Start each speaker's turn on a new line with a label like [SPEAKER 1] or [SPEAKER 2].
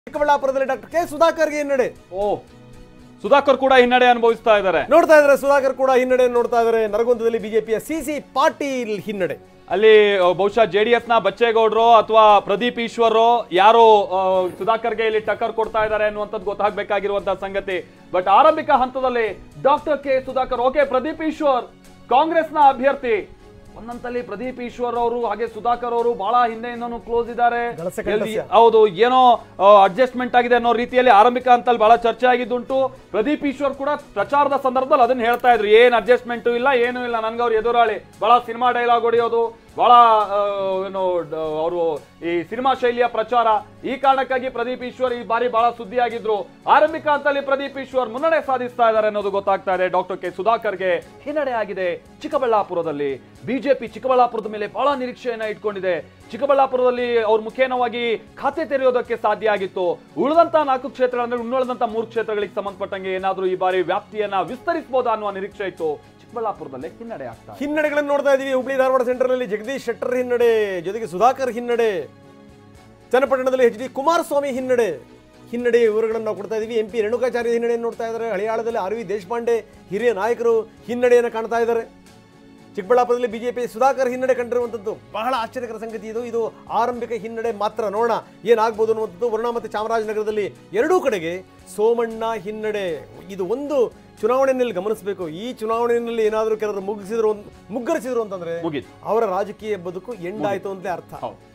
[SPEAKER 1] ಚಿಕ್ಕಬಳ್ಳಾಪುರದಲ್ಲಿ doctor K ಸುಧಾಕರ್ಗೆ ಹಿನ್ನಡೆ
[SPEAKER 2] ಓ ಸುಧಾಕರ್ ಕೂಡ ಹಿನ್ನಡೆ ಅನುಭವಿಸ್ತಾ ಇದ್ದಾರೆ
[SPEAKER 1] ನೋಡ್ತಾ ಇದ್ದಾರೆ ಸುಧಾಕರ್ ಕೂಡ ಹಿನ್ನಡೆ ನೋಡ್ತಾ ಇದ್ದಾರೆ ನರಗುಂದದಲ್ಲಿ ಬಿಜೆಪಿಯ ಸಿ ಸಿ ಪಾಟೀಲ್ ಹಿನ್ನಡೆ
[SPEAKER 2] ಅಲ್ಲಿ ಆ, ಬಹುಶಃ ಜೆ ಡಿ ಎಸ್ ನ ಬಚ್ಚೇಗೌಡರು ಅಥವಾ ಪ್ರದೀಪ್ ಈಶ್ವರ್ ಯಾರು ಆ, ಸುಧಾಕರ್ಗೆ ಇಲ್ಲಿ ಟಕ್ಕರ್ ಕೊಡ್ತಾ ಇದ್ದಾರೆ ಅನ್ನುವಂಥದ್ದು ಗೊತ್ತಾಗಬೇಕಾಗಿರುವಂತಹ ಸಂಗತಿ ಬಟ್ ಆರಂಭಿಕ ಹಂತದಲ್ಲಿ doctor K Sudhakar okay Pradeep Eshwar ಕಾಂಗ್ರೆಸ್ನ ಅಭ್ಯರ್ಥಿ ಒಂದಂತಲ್ಲಿ ಪ್ರದೀಪ್ ಈಶ್ವರ್ ಅವರು ಹಾಗೆ ಸುಧಾಕರ್ ಅವರು ಬಹಳ ಹಿಂದೆಯಿಂದನೂ ಕ್ಲೋಸ್ ಇದ್ದಾರೆ
[SPEAKER 1] ಗಳಸ
[SPEAKER 2] ಎಲ್ಲಿ-
[SPEAKER 1] ಕಂಠಸ್ಯ.
[SPEAKER 2] ಹೌದು ಏನೋ ಅಡ್ಜಸ್ಟ್ಮೆಂಟ್ ಆಗಿದೆ ಅನ್ನೋ ರೀತಿಯಲ್ಲಿ ಆರಂಭಿಕ ಹಂತದಲ್ಲಿ ಬಹಳ ಚರ್ಚೆ ಆಗಿದ್ದುಂಟು ಪ್ರದೀಪ್ ಈಶ್ವರ್ ಕೂಡ ಪ್ರಚಾರದ ಸಂದರ್ಭದಲ್ಲಿ ಅದನ್ನ ಹೇಳ್ತಾ ಇದ್ರು ಏನ್ ಅಡ್ಜಸ್ಟ್ಮೆಂಟ್ ಇಲ್ಲ ಏನೂ ಇಲ್ಲ ನನ್ಗೆ ಅವ್ರು ಎದುರಾಳಿ ಬಹಳ ಸಿನಿಮಾ ಡೈಲಾಗ್ ಹೊಡೆಯೋದು ಬಹಳ ಆ, ಏನು ಅವರು ಈ ಸಿನಿಮಾ ಶೈಲಿಯ ಪ್ರಚಾರ ಈ ಕಾರಣಕ್ಕಾಗಿ ಪ್ರದೀಪ್ ಈಶ್ವರ್ ಈ ಬಾರಿ ಬಹಳ ಸುದ್ದಿ ಆಗಿದ್ರು ಆರಂಭಿಕ ಹಂತದಲ್ಲಿ ಪ್ರದೀಪ್ ಈಶ್ವರ್ ಮುನ್ನಡೆ ಸಾಧಿಸ್ತಾ ಇದ್ದಾರೆ ಅನ್ನೋದು ಗೊತ್ತಾಗ್ತಾ ಇದೆ ಡಾಕ್ಟರ್ ಕೆ ಸುಧಾಕರ್ಗೆ ಹಿನ್ನಡೆ ಆಗಿದೆ ಚಿಕ್ಕಬಳ್ಳಾಪುರದಲ್ಲಿ ಬಿಜೆಪಿ ಚಿಕ್ಕಬಳ್ಳಾಪುರದ ಮೇಲೆ ಬಹಳ ನಿರೀಕ್ಷೆಯನ್ನ ಇಟ್ಕೊಂಡಿದೆ ಚಿಕ್ಕಬಳ್ಳಾಪುರದಲ್ಲಿ ಅವ್ರ ಮುಖೇನವಾಗಿ ಖಾತೆ ತೆರೆಯೋದಕ್ಕೆ ಸಾಧ್ಯ ಆಗಿತ್ತು ಉಳಿದಂತ ನಾಲ್ಕು ಕ್ಷೇತ್ರಗಳಂದ್ರೆ ಉಳಿದಂತ ಮೂರು ಕ್ಷೇತ್ರಗಳಿಗೆ ಸಂಬಂಧಪಟ್ಟಂಗೆ ಏನಾದ್ರೂ ಈ ಬಾರಿ ವ್ಯಾಪ್ತಿಯನ್ನ ವಿಸ್ತರಿಸಬಹುದಾ ಅನ್ನುವ ನಿರೀಕ್ಷೆ ಇತ್ತು ಚಿಕ್ಕಬಳ್ಳಾಪುರದಲ್ಲೇ ಹಿನ್ನಡೆ ಆಗ್ತಾ ಇದೆ.
[SPEAKER 1] ಹಿನ್ನಡೆಗಳನ್ನು ನೋಡ್ತಾ ಇದೀವಿ ಹುಬ್ಳಿ ಧಾರವಾಡ ಸೆಂಟರ್ನಲ್ಲಿ ಜಗದೀಶ್ ಶೆಟ್ಟರ್ ಹಿನ್ನಡೆ ಜೊತೆಗೆ ಸುಧಾಕರ್ ಹಿನ್ನಡೆ ಚನ್ನಪಟ್ಟಣದಲ್ಲಿ ಎಚ್ ಡಿ ಕುಮಾರಸ್ವಾಮಿ ಹಿನ್ನಡೆ ಹಿನ್ನಡೆ ವಿವರಗಳನ್ನು ನಾವು ಕೊಡ್ತಾ ಇದೀವಿ ಎಂ ಪಿ ರೇಣುಕಾಚಾರ್ಯ ಹಿನ್ನಡೆಯನ್ನು ನೋಡ್ತಾ ಇದ್ದಾರೆ ಹಳಿಯಾಳದಲ್ಲಿ ಆರ್ ವಿ ದೇಶಪಾಂಡೆ ಹಿರಿಯ ನಾಯಕರು ಹಿನ್ನಡೆಯನ್ನು ಕಾಣ್ತಾ ಇದ್ದಾರೆ ಚಿಕ್ಕಬಳ್ಳಾಪುರದಲ್ಲಿ ಬಿಜೆಪಿ ಸುಧಾಕರ್ ಹಿನ್ನಡೆ ಕಂಡಿರುವಂಥದ್ದು ಬಹಳ ಆಶ್ಚರ್ಯಕರ ಸಂಗತಿ ಇದು ಇದು ಆರಂಭಿಕ ಹಿನ್ನಡೆ ಮಾತ್ರ ನೋಡೋಣ ಏನಾಗ್ಬೋದು ಅನ್ನುವಂಥದ್ದು ವರ್ಣ ಮತ್ತು ಚಾಮರಾಜನಗರದಲ್ಲಿ ಎರಡೂ ಕಡೆಗೆ ಸೋಮಣ್ಣ ಹಿನ್ನಡೆ ಇದು ಒಂದು ಚುನಾವಣೆಯಲ್ಲಿ ಗಮನಿಸಬೇಕು ಈ ಚುನಾವಣೆಯಲ್ಲಿ ಏನಾದರೂ ಕೆಲವರು ಮುಗಿಸಿದ್ರು ಮುಗ್ಗರಿಸಿದ್ರು ಅಂತಂದ್ರೆ
[SPEAKER 2] ಮುಗೀತು
[SPEAKER 1] ಅವರ ರಾಜಕೀಯ ಬದುಕು ಎಂಡಾಯ್ತು ಅಂತಲೇ ಅರ್ಥ
[SPEAKER 2] ಹೌದು